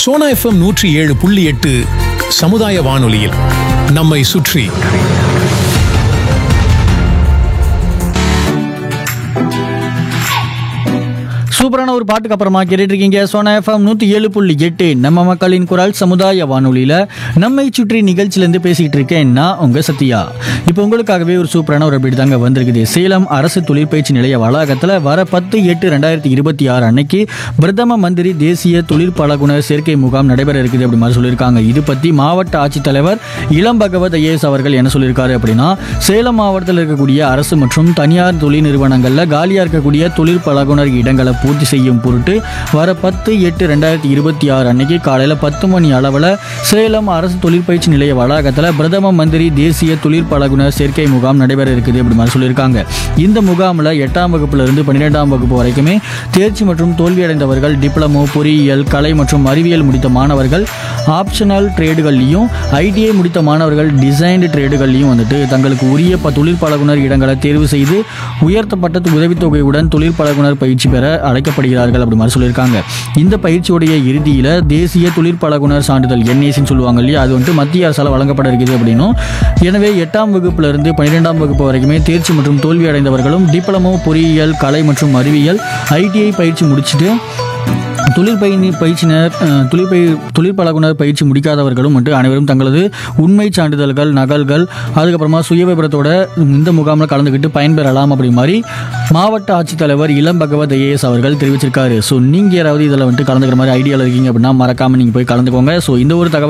Sona FM நூற்றி ஏழு புள்ளி எட்டு சமுதாய வானொலியில் நம்மை சுற்றி சூப்பரான ஒரு பாட்டுக்கு அப்புறமா கேட்டுட்டு இருக்கீங்க சோனா எஃப்எம் நூற்றி ஏழு புள்ளி எட்டு நம்ம மக்களின் குரல் சமுதாய வானொலியில் நம்மை சுற்றி நிகழ்ச்சியிலேருந்து பேசிக்கிட்டு இருக்கேன் நான் உங்க சத்யா இப்போ உங்களுக்காகவே ஒரு சூப்பரான ஒரு அப்படி தாங்க வந்திருக்குது சேலம் அரசு தொழிற்பயிற்சி நிலைய வளாகத்தில் வர பத்து எட்டு ரெண்டாயிரத்தி இருபத்தி ஆறு அன்னைக்கு பிரதம மந்திரி தேசிய தொழிற்பழகுனர் சேர்க்கை முகாம் நடைபெற இருக்குது அப்படி மாதிரி சொல்லியிருக்காங்க இது பற்றி மாவட்ட ஆட்சித்தலைவர் இளம் பகவத் ஐஏஎஸ் அவர்கள் என்ன சொல்லியிருக்காரு அப்படின்னா சேலம் மாவட்டத்தில் இருக்கக்கூடிய அரசு மற்றும் தனியார் தொழில் நிறுவனங்களில் காலியாக இருக்கக்கூடிய தொழிற்பழகுனர் இடங்களை பூர்த்தி செய்யும் பொருட்டு வர பத்து எட்டு ரெண்டாயிரத்தி இருபத்தி ஆறு அன்னைக்கு காலையில் பத்து மணி அளவில் சேலம் அரசு தொழிற்பயிற்சி நிலைய வளாகத்தில் பிரதம மந்திரி தேசிய தொழிற்பழகுனர் சேர்க்கை முகாம் நடைபெற இருக்குது அப்படி மாதிரி சொல்லியிருக்காங்க இந்த முகாமில் எட்டாம் வகுப்பிலிருந்து பன்னிரெண்டாம் வகுப்பு வரைக்குமே தேர்ச்சி மற்றும் தோல்வியடைந்தவர்கள் டிப்ளமோ பொறியியல் கலை மற்றும் அறிவியல் முடித்த மாணவர்கள் ஆப்ஷனல் ட்ரேடுகள்லையும் ஐடிஐ முடித்த மாணவர்கள் டிசைன்டு ட்ரேடுகள்லையும் வந்துட்டு தங்களுக்கு உரிய ப தொழிற்பழகுனர் இடங்களை தேர்வு செய்து உயர்த்தப்பட்ட உதவித்தொகையுடன் தொழிற்பழகுனர் பயிற்சி பெற அழைக்கப்படுகிறார்கள் அப்படி மாதிரி சொல்லியிருக்காங்க இந்த பயிற்சியுடைய இறுதியில் தேசிய தொழிற்பழகுனர் சான்றிதழ் என்ஏசின்னு சொல்லுவாங்க இல்லையா அது வந்துட்டு மத்திய அரசால் வழங்கப்பட இருக்குது அப்படின்னும் எனவே எட்டாம் வகுப்புல இருந்து பன்னிரெண்டாம் வகுப்பு வரைக்குமே தேர்ச்சி மற்றும் தோல்வி அடைந்தவர்களும் டிப்ளமோ பொறியியல் கலை மற்றும் அறிவியல் ஐடிஐ பயிற்சி முடிச்சுட்டு தொழில் பயணி பயிற்சினர் அஹ், தொழில் பய தொழிற்பழகுனர் பயிற்சி முடிக்காதவர்களும் மட்டும் அனைவரும் தங்களது உண்மை சான்றிதழ்கள் நகல்கள் அதுக்கப்புறமா சுயவிபரத்தோட இந்த முகாமில் கலந்துக்கிட்டு பயன்பெறலாம் அப்படி மாதிரி மாவட்ட ஆட்சித்தலைவர் இளம் பகவத் ஐஏஎஸ் அவர்கள் தெரிவிச்சிருக்காரு ஸோ நீங்கள் யாராவது இதில் வந்துட்டு கலந்துக்கிற மாதிரி ஐடியாவில் இருக்கீங்க அப்படின்னா மறக்காமல் நீங்கள் போய் கலந்துக்கோங்க ஸோ இந்த ஒரு தகவல்